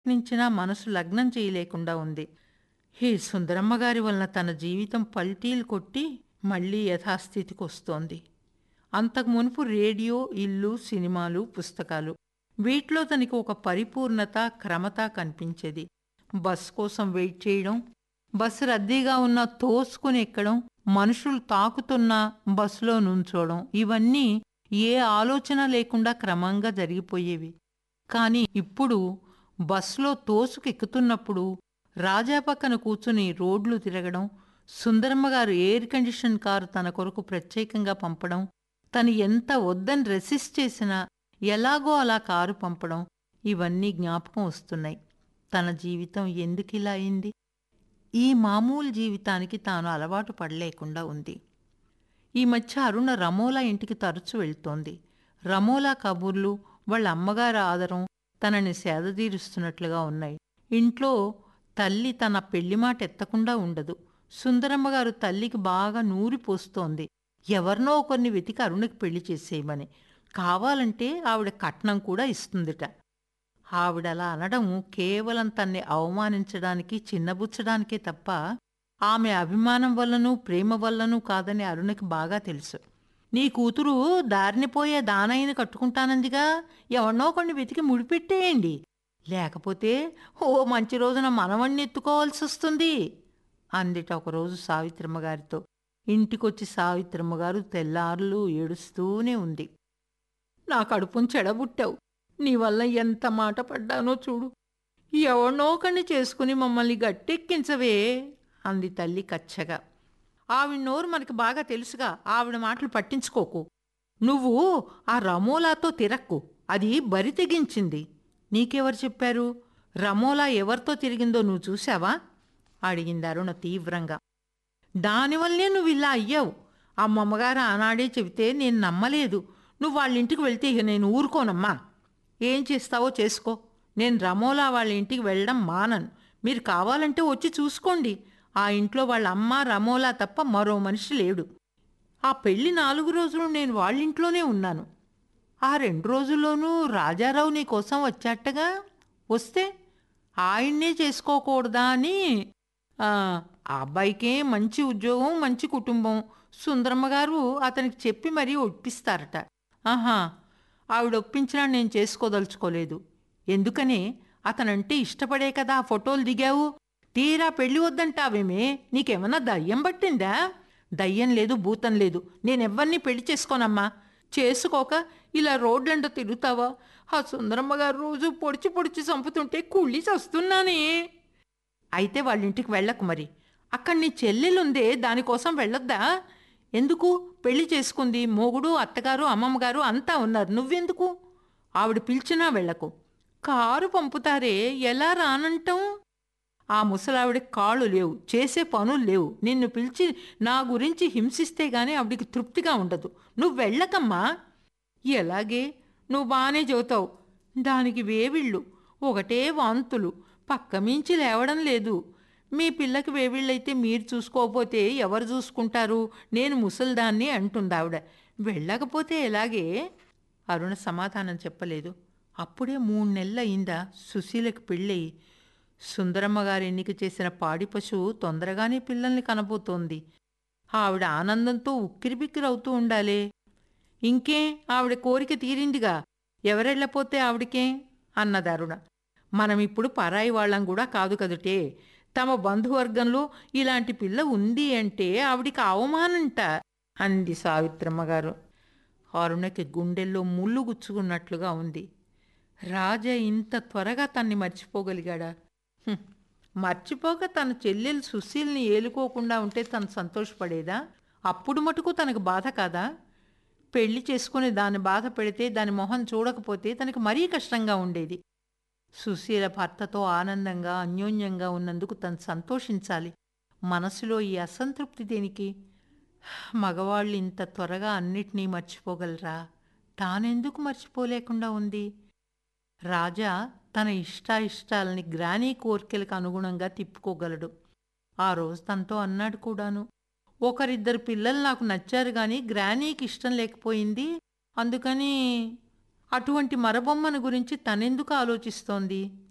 ప్రయత్నించినా మనసు లగ్నం చేయలేకుండా ఉంది హే సుందరమ్మ గారి వలన తన జీవితం పల్టీలు కొట్టి మళ్ళీ యథాస్థితికి వస్తోంది అంతకు మునుపు రేడియో ఇల్లు సినిమాలు పుస్తకాలు వీటిలో తనకి ఒక పరిపూర్ణత క్రమత కనిపించేది బస్ కోసం వెయిట్ చేయడం బస్సు రద్దీగా ఉన్న తోసుకుని ఎక్కడం మనుషులు తాకుతున్న బస్సులో నుంచోవడం ఇవన్నీ ఏ ఆలోచన లేకుండా క్రమంగా జరిగిపోయేవి కానీ ఇప్పుడు బస్సులో తోసుకెక్కుతున్నప్పుడు రాజా పక్కన కూర్చుని రోడ్లు తిరగడం సుందరమ్మ గారు ఎయిర్ కండిషన్ కారు తన కొరకు ప్రత్యేకంగా పంపడం తను ఎంత వద్దని రెసిస్ట్ చేసినా ఎలాగో అలా కారు పంపడం ఇవన్నీ జ్ఞాపకం వస్తున్నాయి తన జీవితం ఎందుకిలా అయింది ఈ మామూలు జీవితానికి తాను అలవాటు పడలేకుండా ఉంది ఈ మధ్య అరుణ రమోలా ఇంటికి తరచు వెళ్తోంది రమోలా కబుర్లు వాళ్ళ అమ్మగారి ఆదరం తనని సేదతీరుస్తున్నట్లుగా ఉన్నాయి ఇంట్లో తల్లి తన పెళ్లి మాట ఎత్తకుండా ఉండదు సుందరమ్మ గారు తల్లికి బాగా నూరి పోస్తోంది ఎవరినో ఒకరిని వెతికి అరుణకి పెళ్లి చేసేయమని కావాలంటే ఆవిడ కట్నం కూడా ఇస్తుందిట ఆవిడ అలా అనడం కేవలం తన్ని అవమానించడానికి చిన్నబుచ్చడానికే తప్ప ఆమె అభిమానం వల్లనూ ప్రేమ వల్లనూ కాదని అరుణకి బాగా తెలుసు నీ కూతురు దారిని పోయే దానయ్యని కట్టుకుంటానందిగా ఎవరినో కొన్ని వెతికి ముడిపెట్టేయండి లేకపోతే ఓ మంచి రోజున మనవణ్ణి ఎత్తుకోవాల్సి వస్తుంది అందిట ఒకరోజు సావిత్రమ్మ గారితో ఇంటికొచ్చి సావిత్రమ్మ గారు తెల్లారులు ఏడుస్తూనే ఉంది నా కడుపును చెడబుట్టావు నీ వల్ల ఎంత మాట పడ్డానో చూడు ఎవరినో కన్ని చేసుకుని మమ్మల్ని గట్టెక్కించవే అంది తల్లి కచ్చగా ఆవిడ నోరు మనకి బాగా తెలుసుగా ఆవిడ మాటలు పట్టించుకోకు నువ్వు ఆ రమోలాతో తిరక్కు అది బరి తెగించింది నీకెవరు చెప్పారు రమోలా ఎవరితో తిరిగిందో నువ్వు చూశావా అడిగింది అరుణ తీవ్రంగా దానివల్లే నువ్వు ఇలా అయ్యావు అమ్మమ్మగారు ఆనాడే చెబితే నేను నమ్మలేదు నువ్వు వాళ్ళ ఇంటికి వెళ్తే ఇక నేను ఊరుకోనమ్మా ఏం చేస్తావో చేసుకో నేను రమోలా వాళ్ళ ఇంటికి వెళ్ళడం మానను మీరు కావాలంటే వచ్చి చూసుకోండి ఆ ఇంట్లో వాళ్ళ అమ్మ రమోలా తప్ప మరో మనిషి లేడు ఆ పెళ్లి నాలుగు రోజులు నేను వాళ్ళ ఇంట్లోనే ఉన్నాను ఆ రెండు రోజుల్లోనూ రాజారావు నీ కోసం వచ్చాటగా వస్తే ఆయన్నే చేసుకోకూడదా అని ఆ ఆ అబ్బాయికే మంచి ఉద్యోగం మంచి కుటుంబం సుందరమ్మ గారు అతనికి చెప్పి మరీ ఒప్పిస్తారట ఆహా ఆవిడ ఒప్పించినా నేను చేసుకోదలుచుకోలేదు ఎందుకని అతనంటే ఇష్టపడే కదా ఆ ఫోటోలు దిగావు తీరా పెళ్లి వద్దంటావేమే నీకేమన్నా దయ్యం పట్టిందా దయ్యం లేదు భూతం లేదు నేనెవ్వరినీ పెళ్లి చేసుకోనమ్మా చేసుకోక ఇలా రోడ్లంట తిరుగుతావా ఆ సుందరమ్మ గారు రోజు పొడిచి పొడిచి చంపుతుంటే కుళ్ళి చస్తున్నానే అయితే వాళ్ళ ఇంటికి వెళ్ళకు మరి అక్కడ నీ చెల్లెలుందే దానికోసం వెళ్ళొద్దా ఎందుకు పెళ్లి చేసుకుంది మొగుడు అత్తగారు అమ్మమ్మగారు అంతా ఉన్నారు నువ్వెందుకు ఆవిడ పిలిచినా వెళ్ళకు కారు పంపుతారే ఎలా రానంటాం ఆ ముసలావిడికి కాళ్ళు లేవు చేసే పనులు లేవు నిన్ను పిలిచి నా గురించి హింసిస్తే గానీ ఆవిడికి తృప్తిగా ఉండదు నువ్వు వెళ్ళకమ్మా ఎలాగే నువ్వు బాగానే చెబుతావు దానికి వేవిళ్ళు ఒకటే వాంతులు పక్క మించి లేవడం లేదు మీ పిల్లకి వేవిళ్ళైతే మీరు చూసుకోకపోతే ఎవరు చూసుకుంటారు నేను ముసల్దాన్ని అంటుంది ఆవిడ వెళ్ళకపోతే ఎలాగే అరుణ సమాధానం చెప్పలేదు అప్పుడే మూడు నెలలు అయిందా సుశీలకి పెళ్ళయి సుందరమ్మ గారి ఎన్నిక చేసిన పాడి పశువు తొందరగానే పిల్లల్ని కనబోతోంది ఆవిడ ఆనందంతో ఉక్కిరిబిక్కిరవుతూ ఉండాలే ఇంకే ఆవిడ కోరిక తీరిందిగా ఎవరెళ్ళపోతే ఆవిడకే అన్నది అరుణ మనమిప్పుడు పరాయి వాళ్ళం కూడా కాదు కదుటే తమ బంధువర్గంలో ఇలాంటి పిల్ల ఉంది అంటే ఆవిడికి అవమానంట అంది సావిత్రమ్మ గారు అరుణకి గుండెల్లో ముళ్ళు గుచ్చుకున్నట్లుగా ఉంది రాజా ఇంత త్వరగా తన్ని మర్చిపోగలిగాడా హ్మ్. మర్చిపోక తన చెల్లెలు సుశీల్ని ఏలుకోకుండా ఉంటే తను సంతోషపడేదా అప్పుడు మటుకు తనకు బాధ కాదా పెళ్లి చేసుకుని దాన్ని బాధ పెడితే దాని మొహం చూడకపోతే తనకు మరీ కష్టంగా ఉండేది సుశీల భర్తతో ఆనందంగా అన్యోన్యంగా ఉన్నందుకు తను సంతోషించాలి మనసులో ఈ అసంతృప్తి దేనికి మగవాళ్ళు ఇంత త్వరగా అన్నిటినీ మర్చిపోగలరా తానెందుకు మర్చిపోలేకుండా ఉంది రాజా తన ఇష్టాయిష్టాలని గ్రానీ కోర్కెలకు అనుగుణంగా తిప్పుకోగలడు ఆ రోజు తనతో అన్నాడు కూడాను ఒకరిద్దరు పిల్లలు నాకు నచ్చారు గాని గ్రానీకి ఇష్టం లేకపోయింది అందుకని అటువంటి మరబొమ్మను గురించి తనెందుకు ఆలోచిస్తోంది